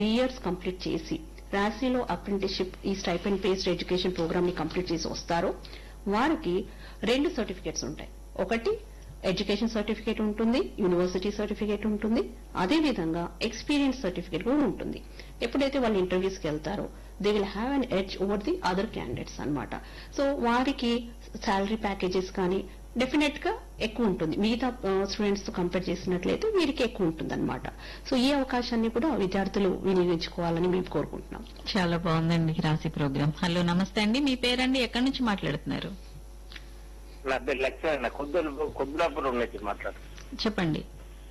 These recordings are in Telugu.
ఇయర్స్ కంప్లీట్ చేసి రాశీలో అప్రెంటిస్షిప్ ఈ స్టైపెండ్ బేస్డ్ ఎడ్యుకేషన్ ప్రోగ్రామ్ ని కంప్లీట్ చేసి వస్తారో వారికి రెండు సర్టిఫికేట్స్ ఉంటాయి ఒకటి ఎడ్యుకేషన్ సర్టిఫికేట్ ఉంటుంది యూనివర్సిటీ సర్టిఫికేట్ ఉంటుంది అదేవిధంగా ఎక్స్పీరియన్స్ సర్టిఫికేట్ కూడా ఉంటుంది ఎప్పుడైతే వాళ్ళు ఇంటర్వ్యూస్ కి వెళ్తారో they will have an edge over the other candidates అన్నమాట సో వారికి శాలరీ ప్యాకేజెస్ కానీ డెఫినెట్ గా ఎక్కువ ఉంటుంది మిగతా స్టూడెంట్స్ తో కంపేర్ చేసినట్లయితే వీరికి ఎక్కువ ఉంటుంది అనమాట సో ఈ అవకాశాన్ని కూడా విద్యార్థులు వినియోగించుకోవాలని మేము కోరుకుంటున్నాం చాలా బాగుందండి రాశి ప్రోగ్రామ్ హలో నమస్తే అండి మీ పేరండి ఎక్కడి నుంచి మాట్లాడుతున్నారు నా పేరు లక్ష్మణ కొద్దుల కొద్దులాపురం నుంచి మాట్లాడు చెప్పండి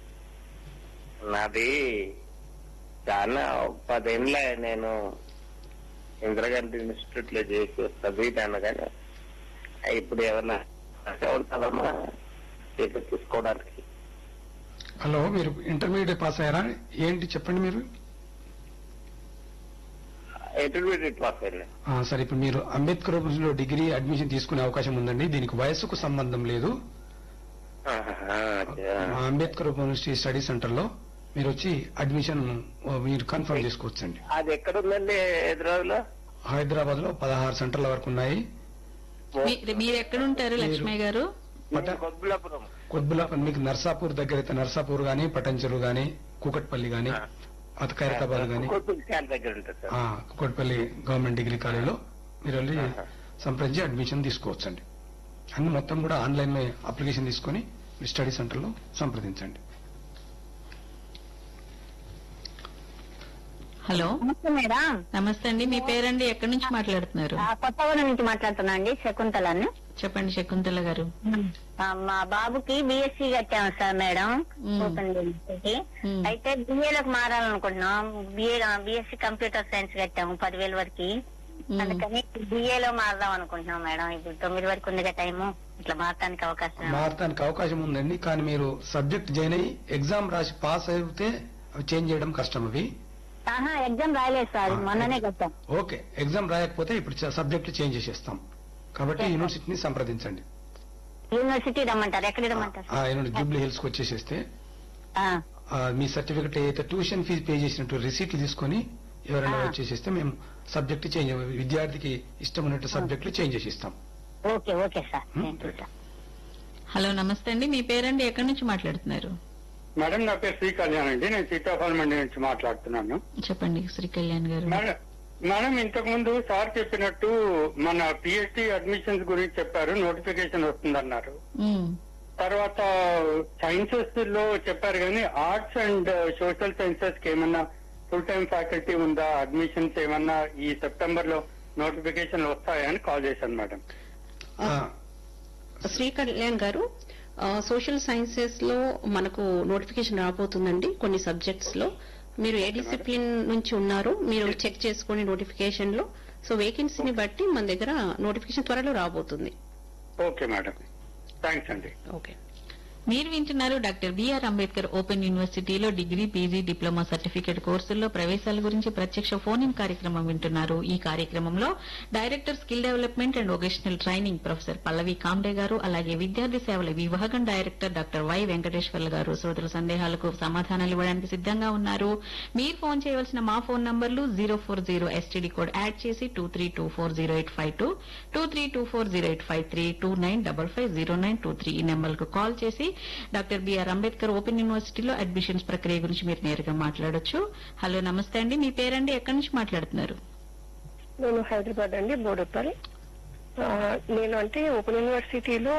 నాది చాలా పదేళ్ళ నేను ఇందిరాగాంధీ ఇన్స్టిట్యూట్ లో చేసి చదివితాను కానీ ఇప్పుడు ఏమన్నా అవుతామా చేతి తీసుకోవడానికి హలో మీరు ఇంటర్మీడియట్ పాస్ అయ్యారా ఏంటి చెప్పండి మీరు ఇంటర్మీడియట్ పాస్ అయ్యాను ఆ, సరే ఇప్పుడు మీరు అంబేద్కర్ లో డిగ్రీ అడ్మిషన్ తీసుకునే అవకాశం ఉందండి దీనికి వయసుకు సంబంధం లేదు ఆహా, మా అంబేద్కర్ యూనివర్సిటీ స్టడీ సెంటర్ లో మీరు వచ్చి అడ్మిషన్ ఆ, మీరు కన్ఫర్మ్ చేసుకోవచ్చండి అది ఎక్కడ ఉందండి హైదరాబాద్ లో హైదరాబాద్ లో పదహారు సెంటర్ల వరకు ఉన్నాయి మీ- మీరు ఎక్కడుంటారు లక్ష్మయ్య గారు పట- కొద్దులాపురం కొద్బులాపన్ మీకు నర్సాపూర్ దగ్గర అయితే నర్సాపూర్ గానీ పటంచెరు గానీ కూకట్పల్లి గానీ ఆ. అత ఖైరతాబాద్ గానీ కొత్తూరు క్యాన్ దగ్గర ఉంటుంది సార్ ఆ, కూకట్పల్లి గవర్నమెంట్ డిగ్రీ కాలేజీలో మీరు వెళ్ళి ఆహా. సంప్రదించి అడ్మిషన్ తీసుకోవచ్చండి అన్ని మొత్తం కూడా ఆన్లైన్ లో అప్లికేషన్ తీసుకొని మీ స్టడీ సెంటర్ లో సంప్రదించండి హలో నమస్తే మేడం నమస్తే అండి మీ పేరండి ఎక్కడి నుంచి మాట్లాడుతున్నారు ఆ, కొత్తగూడెం నుంచి మాట్లాడుతున్నా అండి శకుంతలని చెప్పండి శకుంతల గారు ఆ, మా బాబుకి బిఎస్సి కట్టాము సార్ మేడం మ్మ్. ఓపెన్ యూనివర్సిటీ మ్మ్. అయితే బిఏలోకి మారాలనుకుంటున్నాం బిఏ బిఎస్సి కంప్యూటర్ సైన్స్ కట్టాము పదివేల వరకు మ్మ్. అందుకని బిఏలో మారదాం అనుకుంటున్నాం మేడం ఇప్పుడు తొమ్మిది వరకు ఉంది కదా టైము ఇట్లా మారటానికి అవకాశం ఉంది. మారటానికి అవకాశం ఉందండి కానీ మీరు సబ్జెక్ట్ జాయిన్ అయ్యి ఎగ్జామ్ రాసి పాస్ అయితే అవి చేంజ్ చేయడం కష్టం అవి ఆహా ఎగ్జామ్ రాయలేదు సార్ మొన్ననే కట్టాం ఓకే ఎగ్జామ్ రాయకపోతే ఇప్పుడు సబ్జెక్ట్ చేంజ్ చేసేస్తాం కాబట్టి Okay. యూనివర్సిటీని సంప్రదించండి యూనివర్సిటీ రమ్మంటారు ఎక్కడికి రమ్మంటారు ఆ యూనివర్సిటీ జూబ్లీ హిల్స్ కి వచ్చేసేస్తే ఆ, ఆ, మీ సర్టిఫికెట్ ఏదైతే ట్యూషన్ ఫీజు పే చేసినట్టు రిసీట్లు తీసుకొని ఎవరైనా ఆ. వచ్చేసేస్తే మేము సబ్జెక్ట్ చేంజ్ విద్యార్థికి ఇష్టం ఉన్నట్టు సబ్జెక్టులు చేంజ్ చేసి ఇస్తాం ఓకే ఓకే సార్ మ్మ్. నేను చూద్దాం హలో నమస్తే అండి మీ పేరండి ఎక్కడి నుంచి మాట్లాడుతున్నారు మేడం నా పేరు శ్రీ కళ్యాణ్ అండి నేను సీతాఫలం మండి నుంచి మాట్లాడుతున్నాను చెప్పండి శ్రీ కళ్యాణ్ గారు మేడం మేడం ఇంతకు ముందు సార్ చెప్పినట్టు మన పిహెచ్డి అడ్మిషన్స్ గురించి చెప్పారు నోటిఫికేషన్ వస్తుందన్నారు మ్మ్. తర్వాత సైన్సెస్ లో చెప్పారు కానీ ఆర్ట్స్ అండ్ సోషల్ సైన్సెస్ కి ఏమన్నా ఫుల్ టైం ఫ్యాకల్టీ ఉందా అడ్మిషన్స్ ఏమన్నా ఈ సెప్టెంబర్ లో నోటిఫికేషన్ వస్తాయని కాల్ చేశాను మేడం ఆ, శ్రీ కళ్యాణ్ గారు సోషల్ సైన్సెస్ లో మనకు నోటిఫికేషన్ రాబోతుందండి కొన్ని సబ్జెక్ట్స్ లో మీరు ఏ డిసిప్లిన్ నుంచి ఉన్నారో మీరు చెక్ చేసుకోండి నోటిఫికేషన్ లో సో వేకెన్సీని బట్టి మన దగ్గర నోటిఫికేషన్ త్వరలో రాబోతుంది ఓకే మేడం థ్యాంక్స్ అండి ఓకే మీరు వింటున్నారు డాక్టర్ బిఆర్ అంబేద్కర్ ఓపెన్ యూనివర్సిటీలో డిగ్రీ పీజీ డిప్లొమా సర్టిఫికేట్ కోర్సుల్లో ప్రవేశాల గురించి ప్రత్యక్ష ఫోన్ ఇన్ కార్యక్రమం వింటున్నారు ఈ కార్యక్రమంలో director skill development and vocational training professor Pallavi Kamde గారు అలాగే విద్యార్థి సేవల విభాగం డైరెక్టర్ డాక్టర్ వై వెంకటేశ్వర్లు గారు శ్రోతల సందేహాలకు సమాధానాలు ఇవ్వడానికి సిద్ధంగా ఉన్నారు మీరు ఫోన్ చేయవలసిన మా ఫోన్ నంబర్లు zero four zero STD code add చేసి two three two four zero eight five two two three two four zero eight five three two nine double five zero nine two three ఈ నెంబర్కు కాల్ చేసి డాక్టర్ బిఆర్ అంబేద్కర్ ఓపెన్ యూనివర్సిటీలో అడ్మిషన్స్ ప్రక్రియ గురించి మీరు నేరుగా మాట్లాడొచ్చు హలో నమస్తే అండి మీ పేరండి ఎక్కడి నుంచి మాట్లాడుతున్నారు నేను హైదరాబాద్ అండి బోడుప్పల్ ఆ, నేను అంటే ఓపెన్ యూనివర్సిటీలో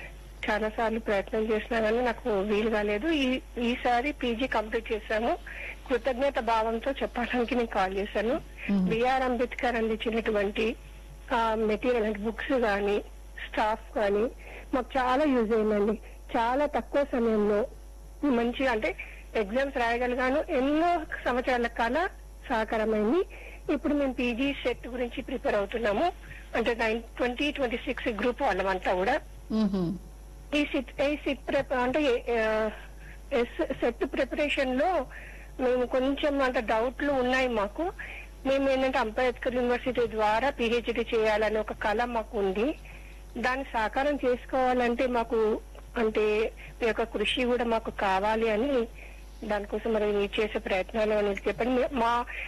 చాలా సార్లు ప్రయత్నం చేసినా కానీ నాకు వీలు కాలేదు ఈ ఈసారి పీజీ కంప్లీట్ చేశాను కృతజ్ఞత భావంతో చెప్పడానికి నేను కాల్ చేశాను Mhm. బిఆర్ అంబేద్కర్ అందించినటువంటి మెటీరియల్ అంటే బుక్స్ కానీ స్టాఫ్ కానీ మాకు చాలా యూజ్ అయిందండి చాలా తక్కువ సమయంలో మంచి అంటే ఎగ్జామ్స్ రాయగలిగాను ఎన్నో సంవత్సరాల కాల సహకారమైంది ఇప్పుడు మేము పీజీ సెట్ గురించి ప్రిపేర్ అవుతున్నాము అంటే nine twenty twenty six group వాళ్ళమంతా కూడా మ్మ్హ్మ్. ఈ సిట్ ఈ సిట్ ప్రిప అంటే సెట్ ప్రిపరేషన్ లో మేము కొంచెం అంటే డౌట్లు ఉన్నాయి మాకు మేము ఏంటంటే అంబేద్కర్ యూనివర్సిటీ ద్వారా పిహెచ్డి చేయాలని ఒక కళ మాకు ఉంది దాన్ని సాకారం చేసుకోవాలంటే మాకు అంటే మీ యొక్క కృషి కూడా మాకు కావాలి అని దానికోసం మరి మీరు చేసే ప్రయత్నాలు అనేది చెప్పండి మీ- మా